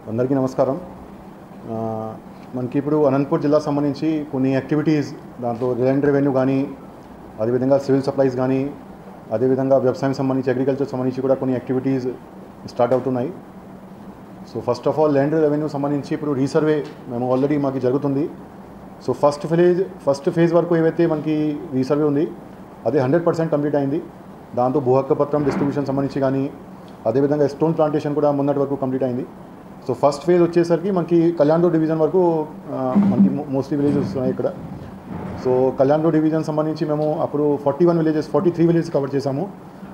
అందరికీ నమస్కారం ఆ, మనకి ఇప్పుడు అనంతపూర్ జిల్లా సంబంధించి కొన్ని యాక్టివిటీస్ దాంట్లో ల్యాండ్ రెవెన్యూ కానీ అదేవిధంగా సివిల్ సప్లైస్ కానీ అదేవిధంగా వ్యవసాయం సంబంధించి అగ్రికల్చర్ సంబంధించి కూడా కొన్ని యాక్టివిటీస్ స్టార్ట్ అవుతున్నాయి so first of all land revenue సంబంధించి ఇప్పుడు రీసర్వే మేము ఆల్రెడీ మాకు జరుగుతుంది so first phase first phase వరకు ఏవైతే మనకి రీసర్వే ఉంది అది హండ్రెడ్ పర్సెంట్ కంప్లీట్ అయింది దాంతో భూ హక్కు పత్రం డిస్ట్రిబ్యూషన్ సంబంధించి కానీ అదేవిధంగా స్టోన్ ప్లాంటేషన్ కూడా మొన్నటి వరకు కంప్లీట్ అయింది సో ఫస్ట్ ఫేజ్ వచ్చేసరికి మనకి కళ్యాణ్ రోడ్ డివిజన్ వరకు ఆ, మనకి మోస్ట్లీ విలేజెస్ ఉన్నాయి ఇక్కడ సో కళ్యాణ్ రోడ్ డివిజన్ సంబంధించి మేము అప్పుడు forty one villages forty three villages cover చేశాము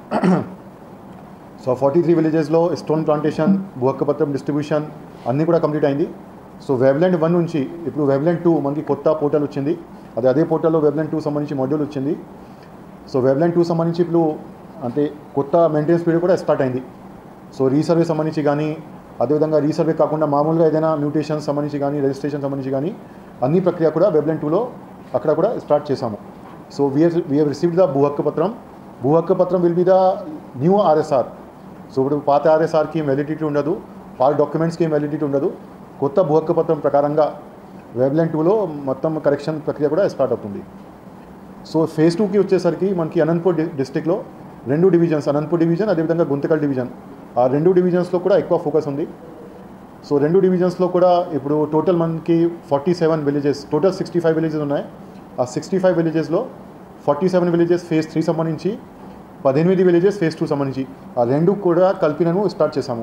సో ఫార్టీ త్రీ విలేజెస్లో స్టోన్ ప్లాంటేషన్ భూహక్కపత్రం డిస్ట్రిబ్యూషన్ అన్నీ కూడా కంప్లీట్ అయింది సో వెబ్లాండ్ వన్ నుంచి ఇప్పుడు వెబ్లాండ్ టూ మనకి కొత్త పోర్టల్ వచ్చింది అదే అదే పోర్టల్లో వెబ్లాండ్ టూ సంబంధించి మాడ్యూల్ వచ్చింది సో వెబ్లాండ్ టూ సంబంధించి ఇప్పుడు అంటే కొత్త మెయింటెనెన్స్ పీరియడ్ కూడా స్టార్ట్ అయింది సో రీసర్వే సంబంధించి కానీ అదేవిధంగా రీసర్వే కాకుండా మామూలుగా ఏదైనా మ్యూటేషన్ సంబంధించి కానీ రిజిస్ట్రేషన్ సంబంధించి కానీ అన్ని ప్రక్రియ కూడా వెబ్లాండ్ టూలో అక్కడ కూడా స్టార్ట్ చేశాము so VR VR received the భూ హక్కు పత్రం భూ హక్కు పత్రం will be the new RSR so ఇప్పుడు పాత ఆర్ఎస్ఆర్కి ఏం వ్యాలిడిటీ ఉండదు పాత డాక్యుమెంట్స్కి ఏం వ్యాలిడిటీ ఉండదు కొత్త భూ హక్కు పత్రం ప్రకారంగా వెబ్లైన్ టూలో మొత్తం కరెక్షన్ ప్రక్రియ కూడా స్టార్ట్ అవుతుంది సో ఫేజ్ టూకి వచ్చేసరికి మనకి అనంతపూర్ డి డిస్టిక్లో రెండు డివిజన్స్ అనంతపూర్ డివిజన్ అదేవిధంగా గుంతకల్ డివిజన్ ఆ రెండు డివిజన్స్లో కూడా ఎక్కువ ఫోకస్ ఉంది సో రెండు డివిజన్స్లో కూడా ఇప్పుడు టోటల్ మనకి forty seven villages total sixty five villages ఉన్నాయి ఆ సిక్స్టీ ఫైవ్ విలేజెస్లో forty seven villages phase three సంబంధించి పద్దెనిమిది విలేజెస్ ఫేజ్ టూ సంబంధించి ఆ రెండు కూడా కలిపినను స్టార్ట్ చేశాము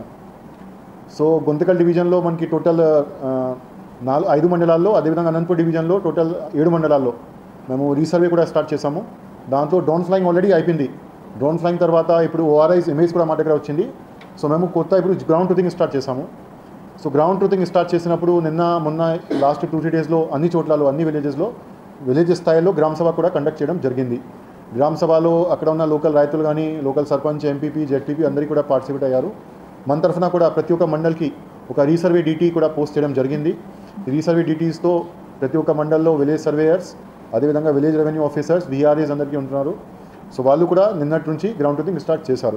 సో గుంతకల్ డివిజన్లో మనకి టోటల్ ఆ, నాలుగు ఐదు మండలాల్లో అదేవిధంగా అనంతపూర్ డివిజన్లో టోటల్ ఏడు మండలాల్లో మేము రీసర్వే కూడా స్టార్ట్ చేశాము దాంతో డ్రోన్ ఫ్లైయింగ్ ఆల్రెడీ అయిపోయింది డ్రోన్ ఫ్లైయింగ్ తర్వాత ఇప్పుడు ఓఆర్ఐస్ ఇమేజ్ కూడా మా దగ్గర వచ్చింది సో మేము కొత్త ఇప్పుడు గ్రౌండ్ ట్రూతింగ్ స్టార్ట్ చేశాము సో గ్రౌండ్ ట్రూతింగ్ స్టార్ట్ చేసినప్పుడు నిన్న మొన్న లాస్ట్ టూ త్రీ డేస్లో అన్ని చోట్లలో అన్ని విలేజెస్లో విలేజ్ స్థాయిలో గ్రామ సభ కూడా కండక్ట్ చేయడం జరిగింది గ్రామ సభలో అక్కడ ఉన్న లోకల్ రైతులు కానీ లోకల్ సర్పంచ్ ఎంపీపీ జెడ్పీపీ అందరికీ కూడా పార్టిసిపేట్ అయ్యారు మన తరఫున కూడా ప్రతి ఒక్క మండల్కి ఒక రీసర్వే డీటీ కూడా పోస్ట్ చేయడం జరిగింది ఈ రీసర్వే డీటీస్తో ప్రతి ఒక్క మండల్లో విలేజ్ సర్వేయర్స్ అదేవిధంగా విలేజ్ రెవెన్యూ ఆఫీసర్స్ విఆర్ఏస్ అందరికీ ఉంటున్నారు సో వాళ్ళు కూడా నిన్నటి నుంచి గ్రౌండ్ ట్రూతింగ్ స్టార్ట్ చేశారు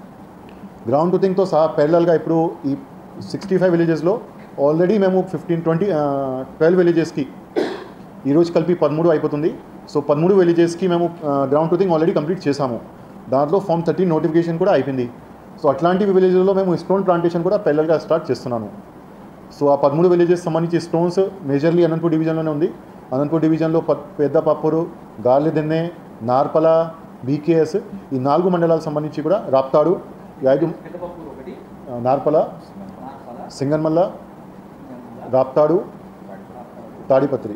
గ్రౌండ్ ట్రూతింగ్తో సహా ప్యారలల్గా ఇప్పుడు ఈ సిక్స్టీ ఫైవ్ విలేజెస్లో ఆల్రెడీ మేము ఫిఫ్టీన్ ట్వంటీ ట్వెల్వ్ విలేజెస్కి ఈరోజు కలిపి పదమూడు అయిపోతుంది సో పదమూడు విలేజెస్కి మేము గ్రౌండ్ ట్రూతింగ్ ఆల్రెడీ కంప్లీట్ చేశాము దాంట్లో ఫామ్ థర్టీన్ నోటిఫికేషన్ కూడా అయిపోయింది సో అట్లాంటి విలేజెస్లో మేము స్టోన్ ప్లాంటేషన్ కూడా ప్యారలల్గా స్టార్ట్ చేస్తున్నాను సో ఆ పదమూడు విలేజెస్ సంబంధించి స్టోన్స్ మేజర్లీ అనంతపూర్ డివిజన్లోనే ఉంది అనంతపూర్ డివిజన్లో ప పెద్ద పప్పూరు గాలిదిన్నె నార్పల బీకేఎస్ ఈ నాలుగు మండలాలకు సంబంధించి కూడా రాప్తాడు ఈ ఐదు పెద్దపప్పూరు ఒకటి ఆ, నార్పల నార్పల సింగన్మల్ల రాప్తాడు తాడిపత్రి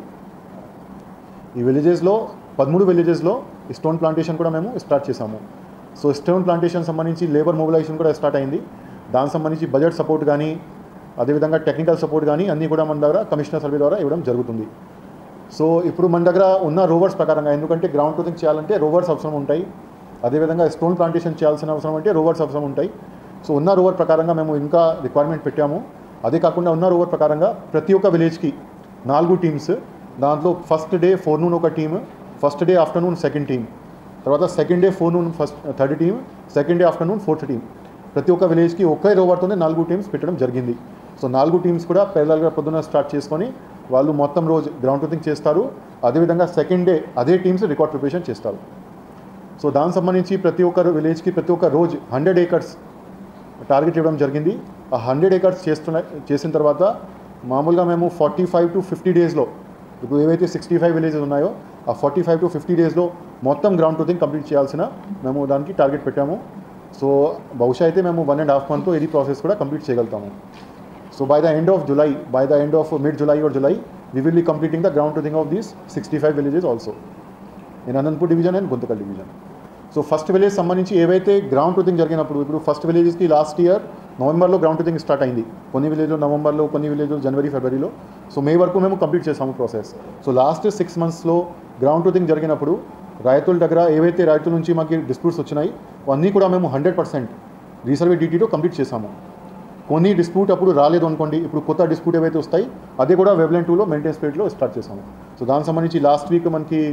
ఈ విలేజెస్లో పదమూడు విలేజెస్లో ఈ స్టోన్ ప్లాంటేషన్ కూడా మేము స్టార్ట్ చేసాము సో స్టోన్ ప్లాంటేషన్ సంబంధించి లేబర్ మొబిలైజేషన్ కూడా స్టార్ట్ అయింది దానికి సంబంధించి బడ్జెట్ సపోర్ట్ కానీ అదేవిధంగా టెక్నికల్ సపోర్ట్ కానీ అన్నీ కూడా మన దగ్గర కమిషనర్ సర్వే ద్వారా ఇవ్వడం జరుగుతుంది సో ఇప్పుడు మన దగ్గర ఉన్న రోవర్స్ ప్రకారంగా ఎందుకంటే గ్రౌండ్ ట్రూతింగ్ చేయాలంటే రోవర్స్ అవసరం ఉంటాయి అదేవిధంగా స్టోన్ ప్లాంటేషన్ చేయాల్సిన అవసరం అంటే రోవర్స్ అవసరం ఉంటాయి సో ఉన్న రోవర్ ప్రకారంగా మేము ఇంకా రిక్వైర్మెంట్ పెట్టాము అదే కాకుండా ఉన్న రోవర్ ప్రకారంగా ప్రతి ఒక్క విలేజ్కి నాలుగు టీమ్స్ దాంట్లో ఫస్ట్ డే ఫోర్నూన్ ఒక team first day afternoon second team తర్వాత second day forenoon first third team second day afternoon fourth team ప్రతి ఒక్క విలేజ్కి ఒకే రోవర్తోనే నాలుగు టీమ్స్ పెట్టడం జరిగింది సో నాలుగు టీమ్స్ కూడా పేర్లల్గా పొద్దున్న స్టార్ట్ చేసుకొని వాళ్ళు మొత్తం రోజు గ్రౌండ్ ట్రూతింగ్ చేస్తారు అదేవిధంగా సెకండ్ డే అదే టీమ్స్ రికార్డ్ ప్రిపరేషన్ చేస్తారు సో దానికి సంబంధించి ప్రతి ఒక్క విలేజ్కి ప్రతి ఒక్క రోజు హండ్రెడ్ ఏకర్స్ టార్గెట్ ఇవ్వడం జరిగింది ఆ హండ్రెడ్ ఏకర్స్ చేస్తున్న చేసిన తర్వాత మామూలుగా మేము ఫార్టీ ఫైవ్ టు ఫిఫ్టీ డేస్లో ఇప్పుడు ఏవైతే సిక్స్టీ ఫైవ్ విలేజెస్ ఉన్నాయో ఆ ఫార్టీ ఫైవ్ టు ఫిఫ్టీ డేస్లో మొత్తం గ్రౌండ్ ట్రూతింగ్ కంప్లీట్ చేయాల్సిన మేము దానికి టార్గెట్ పెట్టాము సో బహుశా అయితే మేము వన్ అండ్ హాఫ్ మంత్తో ఇది ప్రాసెస్ కూడా కంప్లీట్ చేయగలుగుతాము so by the end of July by the end of mid July or July we will be completing the ground truthing of these sixty five villages also in Anantapur division and Guntakal division so first village సంబంధించి ఏవైతే ground truthing జరిగినప్పుడు ఇప్పుడు first విలేజెస్కి last year నవంబర్లో ground truthing start అయింది కొన్ని విలేజ్లో నవంబర్లో కొన్ని విలేజ్లో జనవరి ఫిబ్రవరిలో సో మే వరకు మేము కంప్లీట్ చేసాము ప్రాసెస్ సో లాస్ట్ సిక్స్ మంత్స్లో గ్రౌండ్ ట్రూతింగ్ జరిగినప్పుడు రైతుల దగ్గర ఏవైతే రైతుల నుంచి మాకు డిస్ప్యూట్స్ వచ్చినాయి అన్నీ కూడా మేము హండ్రెడ్ పర్సెంట్ రీసర్వే డీటీతో కంప్లీట్ చేసాము కొన్ని డిస్ప్యూట్ అప్పుడు రాలేదు అనుకోండి ఇప్పుడు కొత్త డిస్ప్యూట్ ఏవైతే వస్తాయి అదే కూడా వెబ్లైన్ టూలో మెయింటెనెన్స్ పీరియడ్లో స్టార్ట్ చేసాము సో దానికి సంబంధించి లాస్ట్ వీక్ మనకి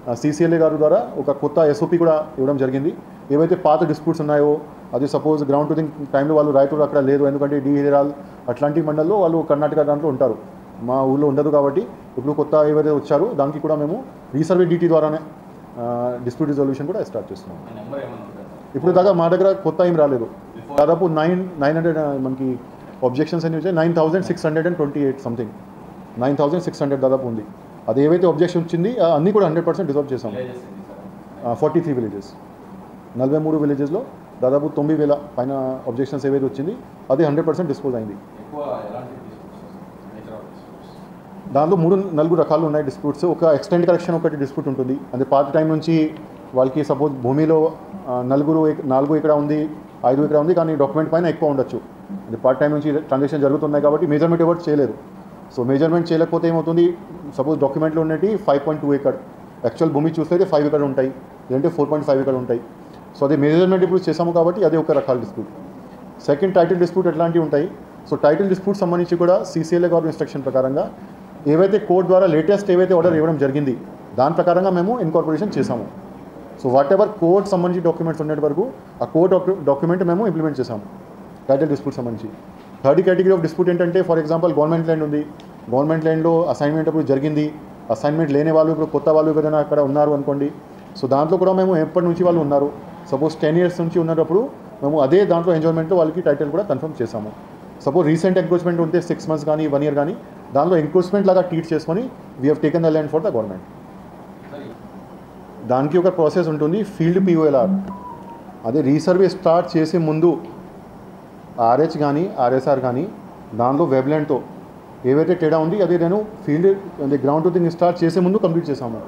సీసీఎల్ఏ గారి ద్వారా ఒక కొత్త ఎస్ఓపి కూడా ఇవ్వడం జరిగింది ఏవైతే పాత డిస్ప్యూట్స్ ఉన్నాయో అది సపోజ్ గ్రౌండ్ టు థింగ్ టైంలో వాళ్ళు రైతులు అక్కడ లేరు ఎందుకంటే డిహిరాల్ అట్లాంటి మండల్లో వాళ్ళు కర్ణాటక దాంట్లో ఉంటారు మా ఊళ్ళో ఉండదు కాబట్టి ఇప్పుడు కొత్త ఏవైతే వచ్చారో దానికి కూడా మేము రీసర్వే డీటీ ద్వారానే డిస్ప్యూట్ రిజల్యూషన్ కూడా స్టార్ట్ చేస్తున్నాం మీ నెంబర్ ఏమైనా ఉంటుంది ఇప్పుడు దాకా మా దగ్గర కొత్త ఏం రాలేదు దాదాపు నైన్ నైన్ హండ్రెడ్ మనకి ఒబ్జెక్షన్స్ అని వచ్చాయి nine thousand six hundred and twenty eight something nine thousand six hundred దాదాపు ఉంది అది ఏవైతే ఒబ్జెక్షన్ వచ్చింది ఆ అన్నీ కూడా హండ్రెడ్ పర్సెంట్ రిజాల్వ్ చేసాం విలేజెస్ ఇది సార్ ఫార్టీ త్రీ విలేజెస్ నలభై మూడు విలేజెస్లో దాదాపు తొమ్మిది వేల పైన ఒబ్జెక్షన్స్ ఏవైతే వచ్చింది అది హండ్రెడ్ పర్సెంట్ డిస్పోజ్ అయింది ఎక్కువ ఎలాంటి డిస్ప్యూట్స్ నేచర్ ఆఫ్ డిస్ప్యూట్స్ దాంట్లో మూడు నలుగురు రకాలు ఉన్నాయి డిస్ప్యూట్స్ ఒక ఎక్స్టెండ్ కరెక్షన్ ఒకటి డిస్ప్యూట్ ఉంటుంది అంటే పాత టైం నుంచి వాళ్ళకి సపోజ్ భూమిలో ఆ, నలుగురు ఎక- నాలుగు ఇక్కడ ఉంది ఐదు ఇక్కడ ఉంది కానీ డాక్యుమెంట్ పైన ఎక్కువ ఉండొచ్చు అంటే పాత టైం నుంచి ట్రాన్సాక్షన్ జరుగుతున్నాయి కాబట్టి మెజర్మెంట్ ఎవరు చేయలేరు సో మెజర్మెంట్ చేయలేకపోతే ఏమవుతుంది సపోజ్ డాక్యుమెంట్లో ఉన్నటి five point two acre actual భూమి చూస్తే ఫైవ్ ఎకర్ ఉంటాయి లేదంటే ఫోర్ పాయింట్ ఫైవ్ ఎకర్ ఉంటాయి సో అది మెజర్మెంట్ ఇప్పుడు చేసాము కాబట్టి అది ఒక రకాల డిస్ప్యూట్ సెకండ్ టైటిల్ డిస్ప్యూట్ ఎట్లాంటివి ఉంటాయి సో టైటిల్ డిస్ప్యూట్ సంబంధించి కూడా సీసీఎల్ఏ గారి ఇన్స్ట్రక్షన్ ప్రకారంగా ఏవైతే కోర్ట్ ద్వారా లేటెస్ట్ ఏవైతే ఆర్డర్ ఇవ్వడం జరిగింది దాని ప్రకారంగా మేము ఇన్కార్పొరేషన్ చేసాము సో వాట్ ఎవర్ కోర్ట్ సంబంధించి డాక్యుమెంట్స్ ఉన్నటి వరకు ఆ కోర్ట్ డాక్యుమెంట్ మేము ఇంప్లిమెంట్ చేసాము టైటిల్ డిస్ప్యూట్ సంబంధించి థర్డ్ కేటగిరీ ఆఫ్ డిస్ప్యూట్ ఏంటంటే ఫర్ ఎగ్జాంపుల్ గవర్నమెంట్ ల్యాండ్ ఉంది గవర్నమెంట్ ల్యాండ్లో అసైన్మెంట్ అప్పుడు జరిగింది అసైన్మెంట్ లేని వాళ్ళు ఇప్పుడు కొత్త వాళ్ళు ఏదైనా అక్కడ ఉన్నారు అనుకోండి సో దాంట్లో కూడా మేము ఎప్పటి నుంచి వాళ్ళు ఉన్నారు సపోజ్ టెన్ ఇయర్స్ నుంచి ఉన్నప్పుడు మేము అదే దాంట్లో ఎంజాయ్మెంట్లో వాళ్ళకి టైటిల్ కూడా కన్ఫర్మ్ చేసాము సపోజ్ రీసెంట్ ఎంక్రోచ్మెంట్ ఉంటే సిక్స్ మంత్స్ కానీ వన్ ఇయర్ కానీ దాంట్లో ఎంక్రోచ్మెంట్ లాగా ట్రీట్ చేసుకొని we have taken the land for the government sir దానికి ఒక ప్రాసెస్ ఉంటుంది ఫీల్డ్ పిఓఎల్ఆర్ అదే రీసర్వే స్టార్ట్ చేసే ముందు ఆర్హెచ్ కానీ ఆర్ఎస్ఆర్ కానీ దానిలో వెబ్లాండ్తో ఏవైతే తేడా ఉంది అది నేను ఫీల్డ్ అంటే గ్రౌండ్ టు థింగ్ స్టార్ట్ చేసే ముందు కంప్లీట్ చేసాము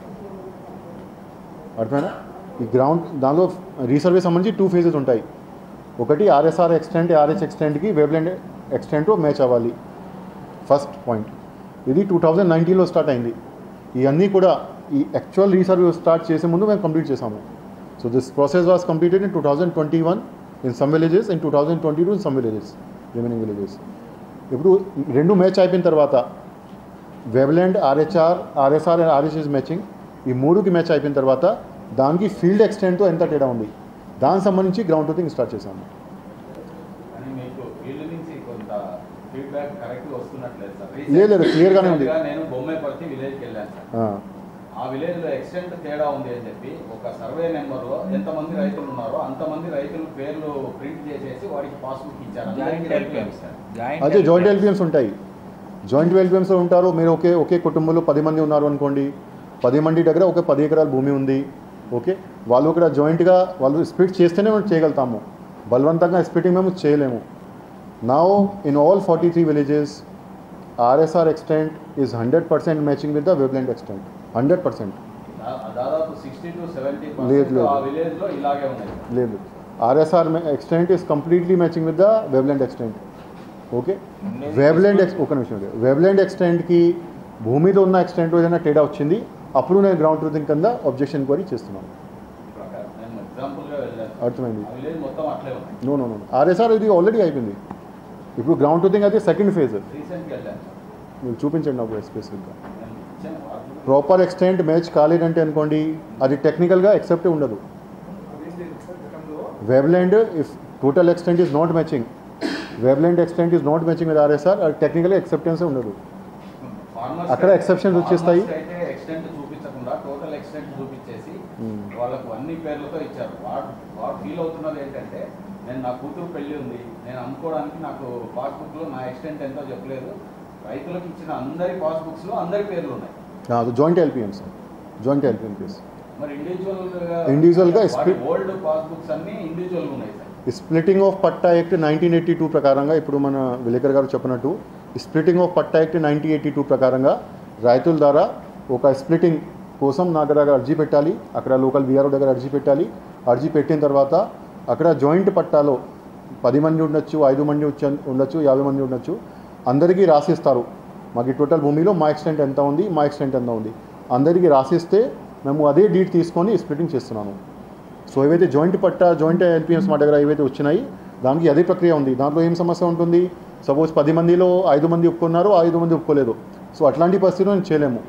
అర్థమైనా ఈ గ్రౌండ్ దానిలో రీసర్వే సంబంధించి టూ ఫేజెస్ ఉంటాయి ఒకటి ఆర్ఎస్ఆర్ ఎక్స్టెంట్ ఆర్హెచ్ ఎక్స్టెంట్కి వెబ్లాండ్ ఎక్స్టెంట్ మ్యాచ్ అవ్వాలి ఫస్ట్ పాయింట్ ఇది టూ థౌజండ్ నైన్టీన్లో స్టార్ట్ అయింది ఇవన్నీ కూడా ఈ యాక్చువల్ రీసర్వే స్టార్ట్ చేసే ముందు మేము కంప్లీట్ చేసాము so this process was completed in two thousand twenty one in some villages in two thousand twenty two in some villages remaining villages ఇప్పుడు రెండు మ్యాచ్ అయిపోయిన తర్వాత Webland RHR RSR and RHS matching ఈ మూడుకి match అయిపోయిన తర్వాత దానికి field ఎక్స్టెంట్తో ఎంత తేడా ఉంది దానికి సంబంధించి గ్రౌండ్ టు థింగ్ స్టార్ట్ చేసాము కానీ మీకు ఫీల్డ్ నుంచి కొంత ఫీడ్బ్యాక్ కరెక్ట్ వస్తున్నట్లేదు సార్ లేదు, లేదు, clear గానే ఉంది. Recent గా నేను బొమ్మేపర్తి విలేజ్కి వెళ్ళాను సార్ ఆ, ఆ విలేజ్ లో ఎక్స్టెంట్ తేడా ఉంది అని చెప్పి ఒక సర్వే నెంబర్ లో ఎంతమంది రైతులు ఉన్నారో అంతమంది రైతుల పేర్లు ప్రింట్ చేసేసి వాడికి పాస్బుక్ ఇచ్చారు జాయింట్ అందరికీ ఎల్పిఎం సార్ జాయింట్ అదే జాయింట్ ఎల్పిఎమ్స్ ఉంటాయి జాయింట్ ఎల్పిఎమ్స్ ఉంటారు మీరు ఒకే ఒకే కుటుంబంలో పది మంది ఉన్నారు అనుకోండి పది మంది దగ్గర ఒక పది ఎకరాల భూమి ఉంది ఓకే వాళ్ళు ఇక్కడ జాయింట్గా వాళ్ళు స్ప్లిట్ చేస్తేనే మనం చేయగలుగుతాము బలవంతంగా స్ప్లిటింగ్ మేము చేయలేము నా in all forty three villages RSR extent is hundred percent matching with the Webland extent hundred percent దా- దాదాపు సిక్స్టీ టు సెవెంటీ లేదు, లేదు. ఆ విలేజ్ లో ఇలాగే ఉన్నాయి సార్. లేదు RSR extent is completely matching with the Webland extent okay Webland ఎక్స్ ఒక నిమిషం వెబ్లాండ్ ఎక్స్టెంట్కి భూమిలో ఉన్న ఎక్స్టెంట్ ఏదైనా తేడా వచ్చింది అప్పుడు నేను గ్రౌండ్ ట్రూతింగ్ కింద ఒబ్జెక్షన్ క్వరీ చేస్తున్నాను ప్రకారం నేను ఎగ్జాంపుల్ గా వెళ్ళాను సార్. అర్థమైంది ఆ విలేజ్ మొత్తం అట్లే ఉన్నాయి నో నో నో ఆర్ఎస్ఆర్ ఇది ఆల్రెడీ అయిపోయింది ఇప్పుడు గ్రౌండ్ ట్రూతింగ్ అయితే సెకండ్ ఫేజ్ రీసెంట్ గా వెళ్ళాను సార్. మీరు చూపించండి నాకు స్పెసిఫిక్గా నేను ఇచ్చాను వాట్సాప్ ప్రాపర్ ఎక్స్టెంట్ మ్యాచ్ కాలేదంటే అనుకోండి అది టెక్నికల్గా ఎక్సెప్ట్ ఉండదు Webland if total extent is not matching Webland extent is not matching with RSR అది టెక్నికల్గా ఎక్సెప్టెన్సే ఉండదు ఫార్మర్స్ అక్కడ అయితే- exceptions వచ్చేస్తాయి. ఫార్మర్స్ అయితే ఎక్స్టెంట్ చూపించకుండా టోటల్ ఎక్స్టెంట్ చూపించేసి Hmm. వాళ్ళకు అన్ని పేర్లతో ఇచ్చారు వాడు వాడు ఫీల్ అవుతున్నది ఏంటంటే నేను నా కూతురు పెళ్లి ఉంది నేను అమ్ముకోవడానికి నాకు పాస్బుక్ లో నా ఎక్స్టెంట్ ఎంతో చెప్పలేదు రైతులకు ఇచ్చిన అందరి పాస్బుక్స్ లో అందరి పేర్లు ఉన్నాయి జాయింట్ ఎల్పిఎమ్స్ జాయింట్ ఎల్పిఎం కేస్ మరి ఇండివిజువల్ Individual గా split- ఓల్డ్ పాస్బుక్స్ అన్ని ఇండివిజువల్ గా ఉన్నాయి sir splitting of patta act nineteen eighty two ప్రకారంగా ఇప్పుడు మన విలేకర్ గారు చెప్పినట్టు splitting of patta act nineteen eighty two ప్రకారంగా రైతుల ద్వారా ఒక స్ప్లిటింగ్ కోసం నా దగ్గర అర్జీ పెట్టాలి అక్కడ లోకల్ బీఆర్ఓ దగ్గర అర్జీ పెట్టాలి అర్జీ పెట్టిన తర్వాత అక్కడ జాయింట్ పట్టాలో పది మంది ఉండొచ్చు ఐదు మంది వచ్చ- ఉండొచ్చు యాభై మంది ఉండొచ్చు అందరికీ రాసిస్తారు మాకు ఈ టోటల్ భూమిలో మా ఎక్స్టెంట్ ఎంత ఉంది మా ఎక్స్టెంట్ ఎంత ఉంది అందరికీ రాసిస్తే మేము అదే డీట్ తీసుకొని స్ప్లిటింగ్ చేస్తున్నాము సో ఏవైతే జాయింట్ పట్టా జాయింట్ ఎల్పిఎంస్ మా దగ్గర ఏవైతే వచ్చినాయి దానికి అదే ప్రక్రియ ఉంది దాంట్లో ఏం సమస్య ఉంటుంది సపోజ్ పది మందిలో ఐదు మంది ఒప్పుకున్నారు ఐదు మంది ఒప్పుకోలేదు సో అట్లాంటి పరిస్థితిలో నేను చేయలేము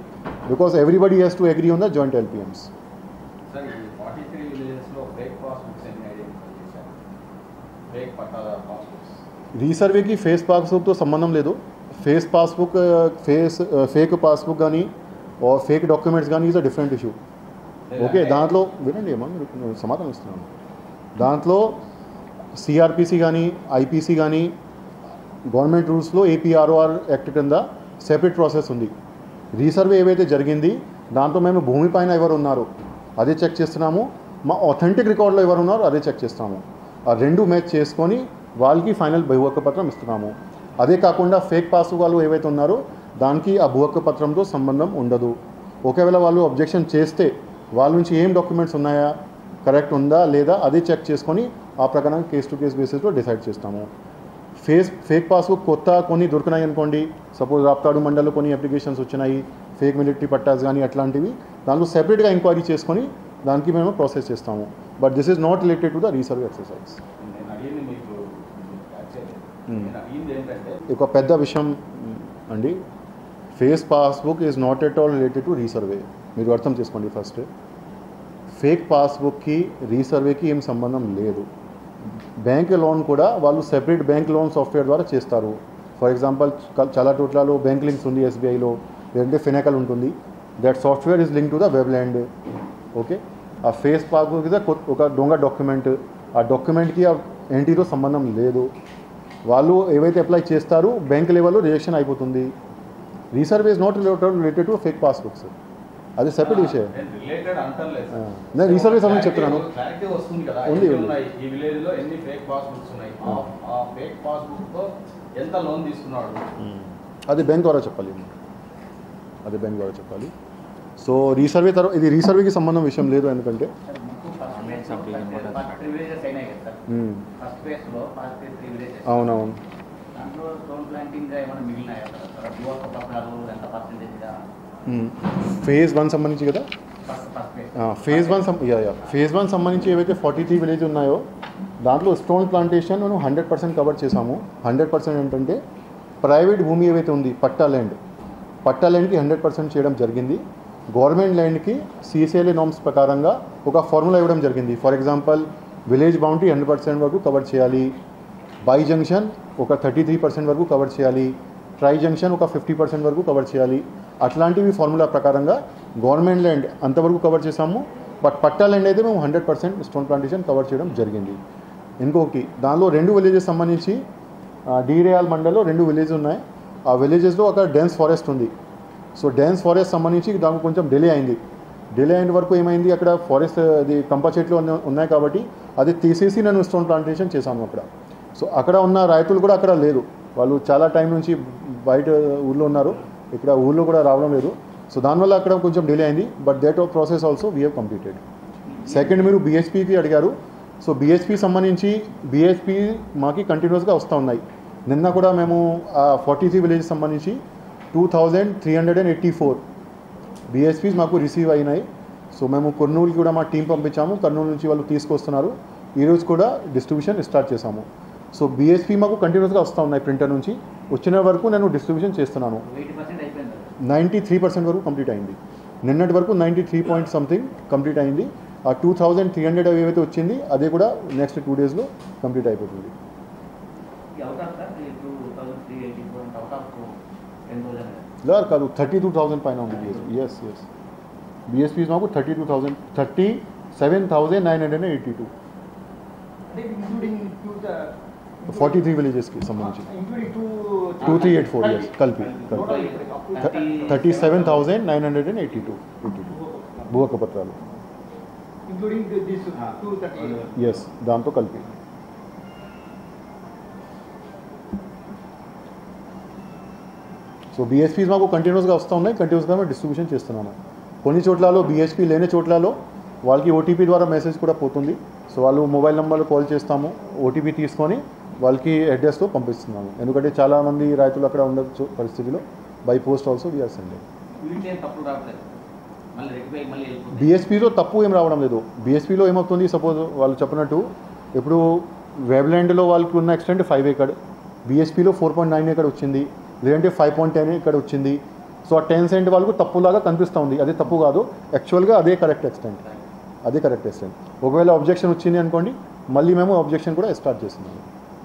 because everybody has to agree on the joint LPMs sir ఈ ఫార్టీ త్రీ విలేజెస్లో ఫేక్ పాస్బుక్స్ ఎన్ని ఐడెంటిఫై చేశారు ఫేక్ పట్టాదార పాస్బుక్స్ రీసర్వేకి ఫేస్ పాస్బుక్తో సంబంధం లేదు fake passbook fake fake passbook కానీ ఆర్ ఫేక్ డాక్యుమెంట్స్ కానీ is a different issue okay దాంట్లో వినండి ఏమో మీరు నేను సమాధానం ఇస్తున్నాను దాంట్లో సిఆర్పిసి కానీ ఐపీసీ కానీ గవర్నమెంట్ రూల్స్లో ఏపీఆర్ఓఆర్ యాక్ట్ కింద సెపరేట్ ప్రాసెస్ ఉంది రీసర్వే ఏవైతే జరిగింది దాంతో మేము భూమిపైన ఎవరు ఉన్నారు అదే చెక్ చేస్తున్నాము మా అథెంటిక్ రికార్డులో ఎవరు ఉన్నారో అదే చెక్ చేస్తాము ఆ రెండు మ్యాచ్ చేసుకొని వాళ్ళకి ఫైనల్ భూహక్కు పత్రం ఇస్తున్నాము అదే కాకుండా ఫేక్ పాస్ వాళ్ళు ఏవైతే ఉన్నారో దానికి ఆ భూహక్కు పత్రంతో సంబంధం ఉండదు ఒకవేళ వాళ్ళు అబ్జెక్షన్ చేస్తే వాళ్ళ నుంచి ఏం డాక్యుమెంట్స్ ఉన్నాయా కరెక్ట్ ఉందా లేదా అది చెక్ చేసుకొని ఆ ప్రకారం కేస్ టు కేస్ బేసిస్లో డిసైడ్ చేస్తాము ఫేస్ ఫేక్ పాస్బుక్ కొత్త కొన్ని దొరికినాయి అనుకోండి సపోజ్ రాప్తాడు మండల్లో కొన్ని అప్లికేషన్స్ వచ్చినాయి ఫేక్ మిలిటరీ పట్టాస్ కానీ అట్లాంటివి దాంట్లో సెపరేట్గా ఎంక్వైరీ చేసుకొని దానికి మేము ప్రాసెస్ చేస్తాము but this is not related to the resurvey exercise నేను అడిగింది మీకు catch చేయలేదు. Hmm. నేను అడిగింది ఏంటంటే ఒక పెద్ద విషయం మ్, అండి fake passbook is not at all related to resurvey మీరు అర్థం చేసుకోండి ఫస్ట్ ఫేక్ పాస్బుక్కి రీసర్వేకి ఏం సంబంధం లేదు బ్యాంక్ లోన్ కూడా వాళ్ళు సెపరేట్ బ్యాంక్ లోన్ సాఫ్ట్వేర్ ద్వారా చేస్తారు ఫర్ ఎగ్జాంపుల్ చాలా చోట్లలో బ్యాంక్ లింక్స్ ఉంది ఎస్బీఐలో లేదంటే ఫినాకల్ ఉంటుంది that software is link to the Webland okay ఆ ఫేస్ పాస్బుక్ ఇస్ ఒక దొంగ డాక్యుమెంట్ ఆ డాక్యుమెంట్కి ఆ ఎంట్రీతో సంబంధం లేదు వాళ్ళు ఏవైతే అప్లై చేస్తారో బ్యాంక్ లెవెల్లో రిజెక్షన్ అయిపోతుంది resurvey is not related to fake passbooks అది సెపరేట్ విషయం నేను రిలేటెడ్ అంటలేదు ఆ. నేను రీసర్వే సంబంధించి చెప్తున్నాను. క్లారిటీ వస్తుంది కదా ఉంది, ఎన్ని ఉంది. ఉన్నాయి ఈ విలేజ్ లో ఎన్ని ఫేక్ పాస్బుక్స్ ఉన్నాయి ఆ- ఆ ఫేక్ పాస్బుక్ తో ఎంత లోన్ తీసుకున్నాడు అది బ్యాంక్ ద్వారా చెప్పాలి అది బ్యాంక్ ద్వారా చెప్పాలి సో రీసర్వే తర్వాత ఇది రీసర్వేకి సంబంధం విషయం లేదు ఎందుకంటే ఫస్ట్ విలేజెస్ అయినాయి కదా సార్ మ్మ్. ఫస్ట్ ఫేజ్ లో ఫస్ట్ ఫేజ్ త్రీ విలేజెస్ అవునవును దాంట్లో స్టోన్ ప్లాంటింగ్ ఏమైనా మిగిలినాయా సార్ యువక పత్రాలు ఎంత పర్సెంటేజ్ ఫేజ్ వన్ సంబంధించి కదా first first phase phase one సం యా యా ఫేజ్ వన్ సంబంధించి ఏవైతే ఫార్టీ త్రీ విలేజ్ ఉన్నాయో దాంట్లో స్టోన్ ప్లాంటేషన్ మనం హండ్రెడ్ పర్సెంట్ కవర్ చేసాము హండ్రెడ్ పర్సెంట్ ఏంటంటే ప్రైవేట్ భూమి ఏవైతే ఉంది పట్టా ల్యాండ్ పట్టా ల్యాండ్కి హండ్రెడ్ పర్సెంట్ చేయడం జరిగింది గవర్నమెంట్ ల్యాండ్కి సిసిఎల్ఏ నామ్స్ ప్రకారంగా ఒక ఫార్ములా ఇవ్వడం జరిగింది for example village boundary hundred percent వరకు కవర్ చేయాలి బై జంక్షన్ ఒక థర్టీ త్రీ పర్సెంట్ వరకు కవర్ చేయాలి ట్రై జంక్షన్ ఒక ఫిఫ్టీ పర్సెంట్ వరకు కవర్ చేయాలి అట్లాంటివి ఫార్ములా ప్రకారంగా గవర్నమెంట్ ల్యాండ్ అంతవరకు కవర్ చేసాము బట్ పట్టా ల్యాండ్ అయితే మేము hundred percent stone plantation cover చేయడం జరిగింది ఇంకొకటి దానిలో రెండు విలేజెస్ సంబంధించి డీరేయాల్ మండల్లో రెండు విలేజెస్ ఉన్నాయి ఆ విలేజెస్లో ఒక డెన్స్ ఫారెస్ట్ ఉంది సో డెన్స్ ఫారెస్ట్ సంబంధించి దానికి కొంచెం డిలే అయింది డిలే అయిన వరకు ఏమైంది అక్కడ ఫారెస్ట్ అది కంప చెట్లు ఉన్న- ఉన్నాయి కాబట్టి అది తీసేసి నేను స్టోన్ ప్లాంటేషన్ చేశాను అక్కడ సో అక్కడ ఉన్న రైతులు కూడా అక్కడ లేరు వాళ్ళు చాలా టైం నుంచి బయట ఊళ్ళో ఉన్నారు ఇక్కడ ఊళ్ళో కూడా రావడం లేదు సో దానివల్ల అక్కడ కొంచెం డిలే అయింది but that of process also we have completed second మీరు బీహెచ్పీకి అడిగారు సో బీహెచ్పీ సంబంధించి బీహెచ్పీ మాకి కంటిన్యూస్గా వస్తూ ఉన్నాయి నిన్న కూడా మేము ఫార్టీ త్రీ విలేజ్ సంబంధించి two thousand three hundred and eighty four BSPs మాకు రిసీవ్ అయినాయి సో మేము కర్నూలుకి కూడా మా టీం పంపించాము కర్నూలు నుంచి వాళ్ళు తీసుకొస్తున్నారు ఈరోజు కూడా డిస్ట్రిబ్యూషన్ స్టార్ట్ చేశాము సో బీఎస్పీ మాకు కంటిన్యూస్గా వస్తూ ఉన్నాయి ప్రింటర్ నుంచి వచ్చిన వరకు నేను డిస్ట్రిబ్యూషన్ చేస్తున్నాను ఎయిటీ పర్సెంట్ అయిపోయింది సార్ నైంటీ త్రీ పర్సెంట్ వరకు కంప్లీట్ అయింది నిన్నటి వరకు ninety three point something complete అయింది ఆ టూ థౌజండ్ త్రీ హండ్రెడ్ ఏవైతే వచ్చింది అదే కూడా నెక్స్ట్ టూ డేస్లో కంప్లీట్ అయిపోతుంది ఈ out of sir two thousand three eighty four out of ten thousand లేదు కాదు థర్టీ టూ థౌజండ్ పైన ఉంది బిఎస్పీ ఎస్ ఎస్ బిఎస్పీస్ మాకు thirty two thousand thirty seven thousand nine hundred and eighty two అంటే including two forty three విలేజెస్కి సంబంధించి including two two three eight four years కలిపి కలిపి thirty seven thousand nine hundred and eighty two eighty two భూహక్కు పత్రాలు including this two thirty yes దాంతో కలిపి so బీఎస్పీస్ మాకు కంటిన్యూస్గా వస్తూ ఉన్నాయి కంటిన్యూస్గా మేము డిస్ట్రిబ్యూషన్ చేస్తున్నాము కొన్ని చోట్లలో బీఎస్పీ లేని చోట్లలో వాళ్ళకి ఓటీపీ ద్వారా మెసేజ్ కూడా పోతుంది సో వాళ్ళు మొబైల్ నెంబర్లో కాల్ చేస్తాము ఓటీపీ తీసుకొని వాళ్ళకి అడ్రస్తో పంపిస్తున్నాము ఎందుకంటే చాలామంది రైతులు అక్కడ ఉండొచ్చు పరిస్థితిలో by post also we are sending వీటిలో ఏం తప్పులు రావట్లేదు మళ్ళీ రెక్టిఫై మళ్ళీ వెళ్ళిపోతుంది బీఎస్పీలో తప్పు ఏం రావడం లేదు బీఎస్పీలో ఏమవుతుంది సపోజ్ వాళ్ళు చెప్పినట్టు ఇప్పుడు వెబ్లాండ్లో వాళ్ళకి ఉన్న ఎక్స్టెంట్ ఫైవ్ ఏకడ్ బీఎస్పీలో ఫోర్ పాయింట్ నైన్ ఏకడ్ వచ్చింది లేదంటే ఫైవ్ పాయింట్ టెన్ ఏకడ్ వచ్చింది సో ఆ టెన్ సెంట్ వాళ్ళకు తప్పులాగా కనిపిస్తూ ఉంది అది తప్పు కాదు యాక్చువల్గా అదే కరెక్ట్ ఎక్స్టెంట్ అదే కరెక్ట్ ఎక్స్టెంట్ ఒకవేళ అబ్జెక్షన్ వచ్చింది అనుకోండి మళ్ళీ మేము అబ్జెక్షన్ కూడా స్టార్ట్ చేస్తున్నాము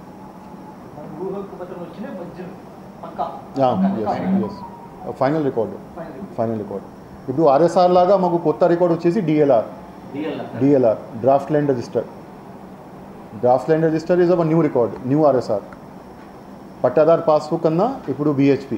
మన భూ హక్కు పత్రం వచ్చిన మధ్య పక్కా yes final record final record ఇప్పుడు ఆర్ఎస్ఆర్ లాగా మాకు కొత్త రికార్డ్ వచ్చేసి DLR DLR DLR draft line register draft line register is a new record new RSR pattadar passbook అన్నా ఇప్పుడు BHP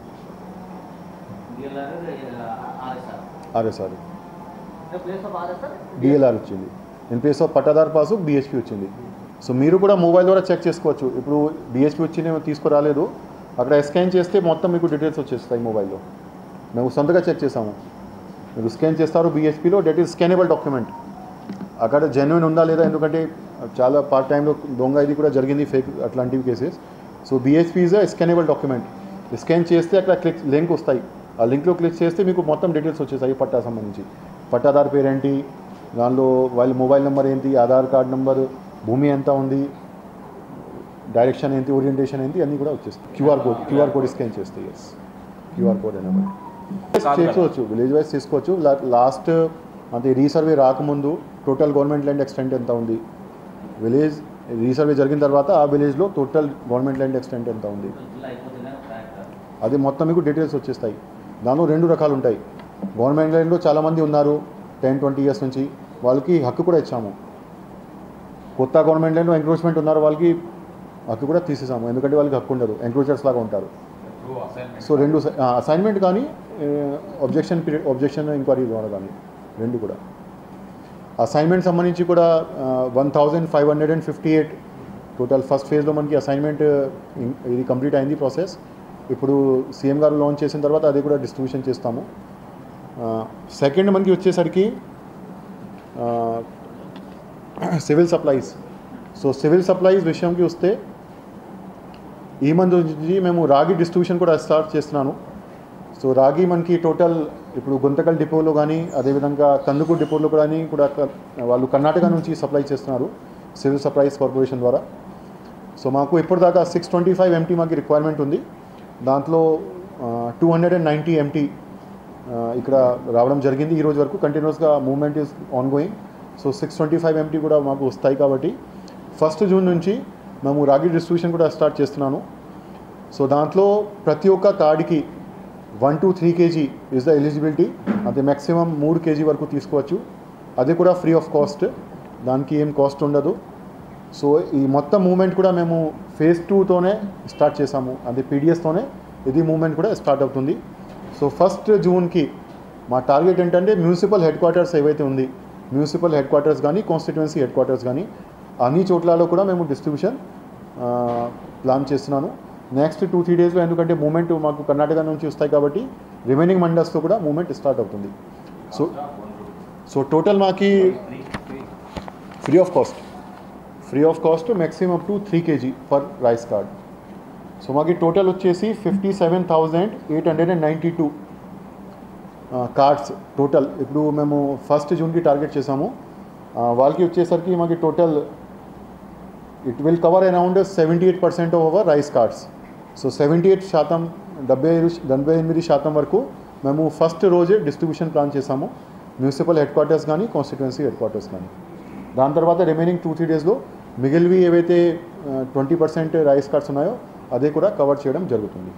DLR RSR RSR place of RSR DLR వచ్చింది in place of pattadar passbook BHP వచ్చింది so మీరు కూడా mobile ద్వారా check చేసుకోవచ్చు ఇప్పుడు BHP వచ్చింది మేము తీసుకురాలేదు అక్కడ స్కాన్ చేస్తే మొత్తం మీకు డీటెయిల్స్ వచ్చేస్తాయి మొబైల్లో మేము సొంతగా చెక్ చేసాము మీరు స్కాన్ చేస్తారు బిహెచ్పిలో డేట్ ఈస్ స్కానబుల్ డాక్యుమెంట్ అక్కడ జెన్యున్ ఉందా లేదా ఎందుకంటే చాలా పార్ట్ టైంలో దొంగ ఇది కూడా జరిగింది ఫేక్ అట్లాంటివి cases so BHP is a scannable document scan చేస్తే అక్కడ క్లిక్ లింక్ వస్తాయి ఆ లింక్లో క్లిక్ చేస్తే మీకు మొత్తం డీటెయిల్స్ వచ్చేసాయి పట్టా సంబంధించి పట్టాదారు పేరు ఏంటి దానిలో వాళ్ళ మొబైల్ నెంబర్ ఏంటి ఆధార్ కార్డ్ నెంబర్ భూమి ఎంత ఉంది డైరెక్షన్ ఏంటి ఓరియంటేషన్ ఏంటి అన్నీ కూడా వచ్చేస్తాయి QR code QR code scan చేస్తే ఎస్ క్యూఆర్ కోడ్ నెంబర్ చేసుకోవచ్చు విలేజ్ వైజ్ తీసుకోవచ్చు లా- లాస్ట్ అంటే రీసర్వే రాకముందు టోటల్ గవర్నమెంట్ ల్యాండ్ ఎక్స్టెంట్ ఎంత ఉంది విలేజ్ రీసర్వే జరిగిన తర్వాత ఆ విలేజ్లో టోటల్ గవర్నమెంట్ ల్యాండ్ ఎక్స్టెంట్ ఎంత ఉంది జిల్లా అయిపోతేనే ట్రాక్ అది మొత్తం మీకు డీటెయిల్స్ వచ్చేస్తాయి దానిలో రెండు రకాలు ఉంటాయి గవర్నమెంట్ ల్యాండ్లో చాలామంది ఉన్నారు టెన్ ట్వంటీ ఇయర్స్ నుంచి వాళ్ళకి హక్కు కూడా ఇచ్చాము కొత్త గవర్నమెంట్ ల్యాండ్లో ఎంక్రోచ్మెంట్ ఉన్నారు వాళ్ళకి హక్కు కూడా తీసేసాము ఎందుకంటే వాళ్ళకి హక్కు ఉండదు ఎంక్రోచర్స్ లాగా ఉంటారు త్రూ అసైన్మెంట్ సో రెండు అసైన్మెంట్ కానీ ఒబ్జెక్షన్ పీరియడ్ ఒబ్జెక్షన్ ఎంక్వైరీ ద్వారా కానీ రెండు కూడా అసైన్మెంట్ సంబంధించి కూడా one thousand five hundred and fifty eight total first ఫేజ్లో మనకి అసైన్మెంట్ ఇది కంప్లీట్ అయింది ప్రాసెస్ ఇప్పుడు సీఎం గారు లాంచ్ చేసిన తర్వాత అది కూడా డిస్ట్రిబ్యూషన్ చేస్తాము సెకండ్ మనకి వచ్చేసరికి civil supplies so civil supplies విషయంకి వస్తే ఈ మంత్ నుంచి మేము రాగి డిస్ట్రిబ్యూషన్ కూడా స్టార్ట్ చేస్తున్నాను సో రాగి మనకి టోటల్ ఇప్పుడు గుంతకల్ డిపోలో కానీ అదేవిధంగా కందుకూరు డిపోలో కానీ కూడా క- వాళ్ళు కర్ణాటక నుంచి సప్లై చేస్తున్నారు సివిల్ సప్లైస్ కార్పొరేషన్ ద్వారా సో మాకు ఇప్పటిదాకా సిక్స్ ట్వంటీ ఫైవ్ ఎంటీ మాకు రిక్వైర్మెంట్ ఉంది దాంట్లో two hundred and ninety MT ఇక్కడ రావడం జరిగింది ఈ రోజు వరకు కంటిన్యూస్గా movement is on going so six twenty five MT కూడా మాకు వస్తాయి కాబట్టి ఫస్ట్ జూన్ నుంచి మేము రాగి డిస్ట్రిబ్యూషన్ కూడా స్టార్ట్ చేస్తున్నాను సో దాంట్లో ప్రతి ఒక్క కార్డుకి one two three kg is the eligibility అంటే మ్యాక్సిమం మూడు కేజీ వరకు తీసుకోవచ్చు అది కూడా ఫ్రీ ఆఫ్ కాస్ట్ దానికి ఏం కాస్ట్ ఉండదు సో ఈ మొత్తం మూమెంట్ కూడా మేము ఫేజ్ టూతోనే స్టార్ట్ చేసాము అంటే పీడిఎస్తోనే ఇది మూమెంట్ కూడా స్టార్ట్ అవుతుంది సో ఫస్ట్ జూన్కి మా టార్గెట్ ఏంటంటే మ్యూనిసిపల్ హెడ్ క్వార్టర్స్ ఏవైతే ఉంది మ్యూనిసిపల్ హెడ్ క్వార్టర్స్ కానీ కాన్స్టిట్యున్సీ హెడ్ క్వార్టర్స్ కానీ అన్ని చోట్లలో కూడా మేము డిస్ట్రిబ్యూషన్ ప్లాన్ చేస్తున్నాను నెక్స్ట్ టూ త్రీ డేస్లో ఎందుకంటే మూమెంట్ మాకు కర్ణాటక నుంచి వస్తాయి కాబట్టి రిమైనింగ్ మండల్స్తో కూడా మూమెంట్ స్టార్ట్ అవుతుంది సో సో టోటల్ మాకి free of cost free of cost maximum up to three kg per rice card so మాకు టోటల్ వచ్చేసి fifty seven thousand eight hundred and ninety two cards total ఇప్పుడు మేము first జూన్కి target చేసాము ఆ, వాళ్ళకి వచ్చేసరికి మాకు total it will cover around seventy eight percent of our rice cards so seventy eight శాతం డెబ్బై ఐదు డెబ్బై ఎనిమిది శాతం వరకు మేము ఫస్ట్ రోజే డిస్ట్రిబ్యూషన్ ప్లాన్ చేసాము మున్సిపల్ హెడ్ క్వార్టర్స్ కానీ కాన్స్టిట్యున్సీ హెడ్ క్వార్టర్స్ కానీ దాని తర్వాత రిమైనింగ్ టూ త్రీ డేస్లో మిగిలివి ఏవైతే ట్వంటీ పర్సెంట్ రైస్ కార్డ్స్ ఉన్నాయో అదే కూడా కవర్ చేయడం జరుగుతుంది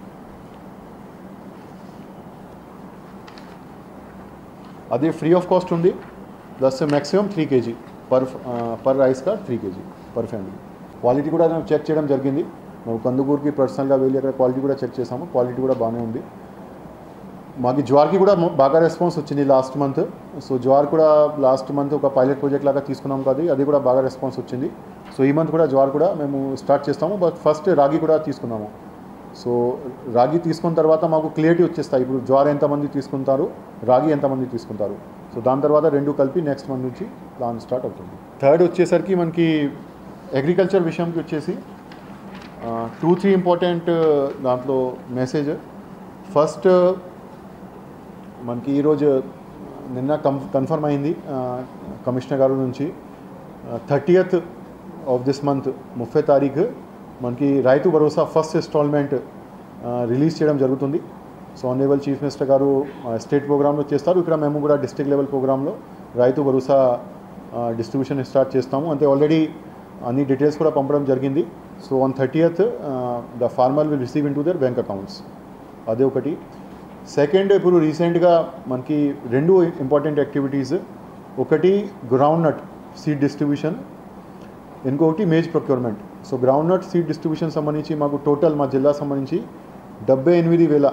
అది ఫ్రీ ఆఫ్ కాస్ట్ ఉంది plus maximum three kg per per rice card three kg per family quality కూడా మేము చెక్ చేయడం జరిగింది మేము కందుకూరుకి పర్సనల్గా వెళ్ళి అక్కడ క్వాలిటీ కూడా చెక్ చేసాము క్వాలిటీ కూడా బాగానే ఉంది మాకు జ్వార్కి కూడా మ- బాగా రెస్పాన్స్ వచ్చింది లాస్ట్ మంత్ సో జ్వార్ కూడా లాస్ట్ మంత్ ఒక పైలట్ ప్రాజెక్ట్ లాగా తీసుకున్నాం కదా అది కూడా బాగా రెస్పాన్స్ వచ్చింది సో ఈ మంత్ కూడా జ్వార్ కూడా మేము స్టార్ట్ చేస్తాము బట్ ఫస్ట్ రాగి కూడా తీసుకున్నాము సో రాగి తీసుకున్న తర్వాత మాకు క్లియరిటీ వచ్చేస్తాయి ఇప్పుడు జ్వార్ ఎంతమంది తీసుకుంటారు రాగి ఎంతమంది తీసుకుంటారు సో దాని తర్వాత రెండు కలిపి నెక్స్ట్ మంత్ నుంచి ప్లాన్ స్టార్ట్ అవుతుంది థర్డ్ వచ్చేసరికి మనకి అగ్రికల్చర్ విషయంకి వచ్చేసి టూ త్రీ ఇంపార్టెంట్ దాంట్లో మెసేజ్ ఫస్ట్ మనకి ఈరోజు నిన్న కం కన్ఫర్మ్ అయింది ఆ, కమిషనర్ గారు నుంచి థర్టీయత్ ఆఫ్ దిస్ మంత్ ముప్పై తారీఖు మనకి రైతు భరోసా ఫస్ట్ ఇన్స్టాల్మెంట్ రిలీజ్ చేయడం జరుగుతుంది సో ఆనరేబుల్ చీఫ్ మినిస్టర్ గారు స్టేట్ ప్రోగ్రాంలో చేస్తారు ఇక్కడ మేము కూడా డిస్ట్రిక్ట్ లెవెల్ ప్రోగ్రాంలో రైతు భరోసా డిస్ట్రిబ్యూషన్ స్టార్ట్ చేస్తాము అంటే ఆల్రెడీ అన్ని డీటెయిల్స్ కూడా పంపడం జరిగింది so on thirtieth the farmer will receive in to their bank accounts అదే ఒకటి సెకండ్ ఇప్పుడు రీసెంట్గా మనకి రెండు ఇంపార్టెంట్ యాక్టివిటీస్ ఒకటి గ్రౌండ్ నట్ సీడ్ డిస్ట్రిబ్యూషన్ ఇంకొకటి maize procurement so groundnut seed distribution సంబంధించి మాకు టోటల్ మా జిల్లా సంబంధించి డెబ్బై ఎనిమిది వేల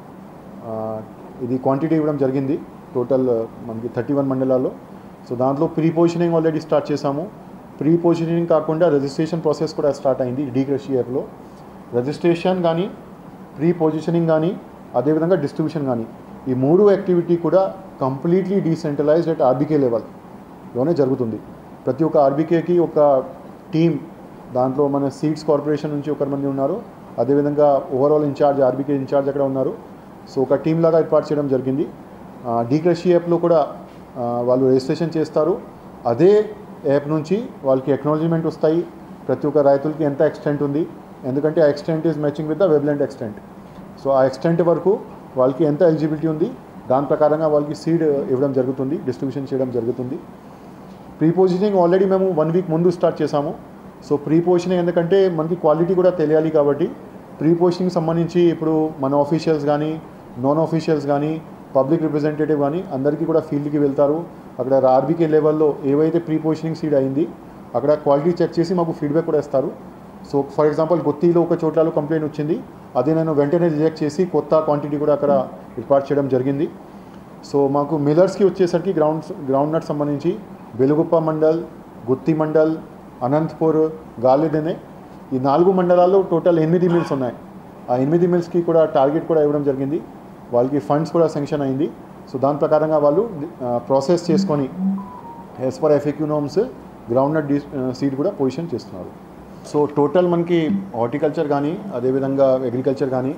ఆ, ఇది క్వాంటిటీ ఇవ్వడం జరిగింది టోటల్ మనకి థర్టీ వన్ మండలాల్లో సో దాంట్లో ప్రీ పొజిషనింగ్ ఆల్రెడీ స్టార్ట్ చేశాము ప్రీ పొజిషనింగ్ కాకుండా రిజిస్ట్రేషన్ ప్రాసెస్ కూడా స్టార్ట్ అయింది డీ కృషి యాప్లో రిజిస్ట్రేషన్ కానీ ప్రీ పొజిషనింగ్ కానీ అదేవిధంగా డిస్ట్రిబ్యూషన్ కానీ ఈ మూడు యాక్టివిటీ కూడా కంప్లీట్లీ డీసెంట్రలైజ్డ్ అట్ ఆర్బీకే లెవెల్లోనే జరుగుతుంది ప్రతి ఒక్క ఆర్బీకేకి ఒక టీం దాంట్లో మన సీడ్స్ కార్పొరేషన్ నుంచి ఒకరి మంది ఉన్నారు అదేవిధంగా ఓవరాల్ ఇన్ఛార్జ్ ఆర్బీకే ఇన్ఛార్జ్ అక్కడ ఉన్నారు సో ఒక టీం లాగా ఏర్పాటు చేయడం జరిగింది డీ కృషి యాప్లో కూడా ఆ, వాళ్ళు రిజిస్ట్రేషన్ చేస్తారు అదే యాప్ నుంచి వాళ్ళకి ఎక్నాలజీమెంట్ వస్తాయి ప్రతి ఒక్క రైతులకి ఎంత ఎక్స్టెంట్ ఉంది ఎందుకంటే ఆ extent is matching with the webland extent so ఆ ఎక్స్టెంట్ వరకు వాళ్ళకి ఎంత ఎలిజిబిలిటీ ఉంది దాని ప్రకారంగా వాళ్ళకి సీడ్ ఇవ్వడం జరుగుతుంది డిస్ట్రిబ్యూషన్ చేయడం జరుగుతుంది ప్రీ పొజిషనింగ్ ఆల్రెడీ మేము వన్ వీక్ ముందు స్టార్ట్ చేసాము సో ప్రీ పొజిషనింగ్ ఎందుకంటే మనకి క్వాలిటీ కూడా తెలియాలి కాబట్టి ప్రీ పొజిషనింగ్ సంబంధించి ఇప్పుడు మన ఆఫీషియల్స్ కానీ నాన్ ఆఫీషియల్స్ కానీ పబ్లిక్ రిప్రజెంటేటివ్ కానీ అందరికీ కూడా ఫీల్డ్కి వెళ్తారు అక్కడ ఆర్బీకే లెవెల్లో ఏవైతే ప్రీ పొజిషనింగ్ సీడ్ అయింది అక్కడ క్వాలిటీ చెక్ చేసి మాకు ఫీడ్బ్యాక్ కూడా ఇస్తారు సో ఫర్ ఎగ్జాంపుల్ గుత్తిలో ఒక చోట్లలో కంప్లైంట్ వచ్చింది అది నేను వెంటనే రిజెక్ట్ చేసి కొత్త క్వాంటిటీ కూడా అక్కడ ఏర్పాటు చేయడం జరిగింది సో మాకు మిల్లర్స్కి వచ్చేసరికి గ్రౌండ్ గ్రౌండ్ నట్ సంబంధించి వెలుగుప్ప మండల్ గుత్తి మండల్ అనంతపూర్ గాలిదినే ఈ నాలుగు మండలాల్లో టోటల్ ఎనిమిది మిల్స్ ఉన్నాయి ఆ ఎనిమిది మిల్స్కి కూడా టార్గెట్ కూడా ఇవ్వడం జరిగింది వాళ్ళకి ఫండ్స్ కూడా శాంక్షన్ అయింది సో దాని ప్రకారంగా వాళ్ళు ప్రాసెస్ చేసుకొని as per FAQ norms ground groundnut seed కూడా పొజిషన్ చేస్తున్నారు సో టోటల్ మనకి హార్టికల్చర్ కానీ అదేవిధంగా అగ్రికల్చర్ కానీ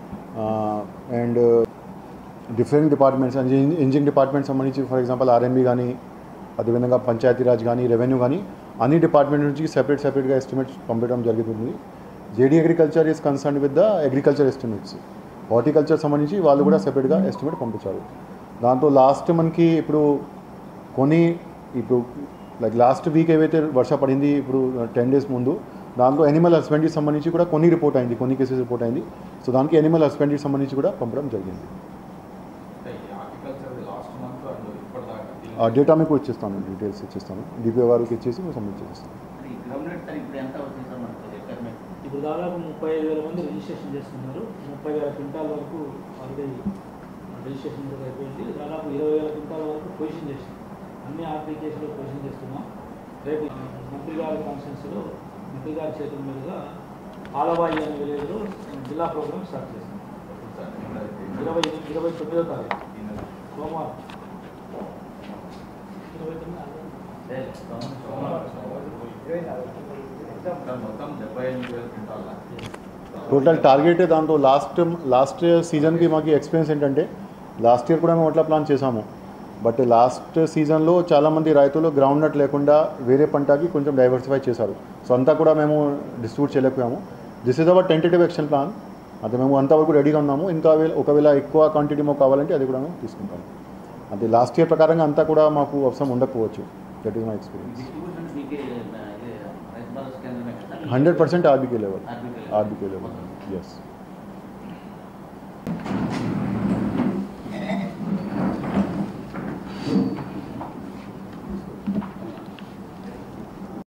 and different departments engine department సంబంధించి ఫర్ ఎగ్జాంపుల్ ఆర్ఎంబీ కానీ అదేవిధంగా పంచాయతీరాజ్ కానీ రెవెన్యూ కానీ అన్ని డిపార్ట్మెంట్ నుంచి సెపరేట్ సెపరేట్గా ఎస్టిమేట్స్ పంపించడం జరుగుతుంది JD agriculture is concern with the agriculture estimates horticulture సంబంధించి వాళ్ళు కూడా సెపరేట్గా ఎస్టిమేట్ పంపించారు దాంతో లాస్ట్ మనకి ఇప్పుడు కొన్ని ఇప్పుడు లైక్ లాస్ట్ వీక్ ఏవైతే వర్ష పడింది ఇప్పుడు టెన్ డేస్ ముందు దాంట్లో ఎనిమల్ హస్బెండరీ సంబంధించి కూడా కొన్ని రిపోర్ట్ అయింది కొన్ని కేసెస్ రిపోర్ట్ అయింది సో దానికి ఎనిమల్ హస్బెండరీ సంబంధించి కూడా పంపడం జరిగింది అంటే ఈ హార్టికల్చర్ లాస్ట్ మంత్ అండ్ ఇప్పటిదాకా ఆ డేటా మీకు ఇచ్చేస్తాను డీటెయిల్స్ ఇచ్చేస్తాను డిపిఓ గారికి ఇచ్చేసి మీకు సబ్మిట్ చేస్తాను ఈ గ్రౌండ్ నట్ సార్ ఇప్పుడు ఎంత అవుతుంది సార్ మనకు రిక్వైర్మెంట్ ఇప్పుడు దాదాపు ముప్పై ఐదు వేల మంది రిజిస్ట్రేషన్ చేస్తున్నారు ముప్పై వేల క్వింటాల్ వరకు ఆల్రెడీ రిజిస్ట్రేషన్ కూడా అయిపోయింది దాదాపు ఇరవై వేల క్వింటాల్ వరకు పొజిషన్ చేస్తున్నాం అన్ని అప్లికేషన్లో పొజిషన్ చేస్తున్నాం రేపు ఆ, మంత్రి గారి కాన్ఫరెన్స్లో మంత్రి గారి చేతుల మీదుగా ఆలవాయి అనే విలేజ్లో జిల్లా ప్రోగ్రామ్ స్టార్ట్ చేస్తాం ఇరవై ఇరవై తొమ్మిదో తారీఖు సోమవారం ఇరవై మొత్తం డెబ్బై ఎనిమిది వేల క్వింటాల టోటల్ టార్గెట్ దాంతో లాస్ట్ లాస్ట్ సీజన్కి మాకు ఎక్స్పీరియన్స్ ఏంటంటే లాస్ట్ ఇయర్ కూడా మేము అట్లా ప్లాన్ చేసాము బట్ లాస్ట్ సీజన్లో చాలామంది రైతులు గ్రౌండ్ నట్ లేకుండా వేరే పంటకి కొంచెం డైవర్సిఫై చేశారు సో అంతా కూడా మేము డిస్ట్రిబ్యూట్ చేయలేకపోయాము this is our tentative action plan అది మేము అంతవరకు రెడీగా ఉన్నాము ఇంకా వే- ఒకవేళ ఎక్కువ క్వాంటిటీ మాకు కావాలంటే అది కూడా మేము తీసుకుంటాము అంటే లాస్ట్ ఇయర్ ప్రకారంగా అంతా కూడా మాకు అవసరం ఉండకపోవచ్చు that is my experience distribution మీకు ఇది రైతు భరోసా కేంద్రమే కదా hundred percent RBK level RBK RBK level yes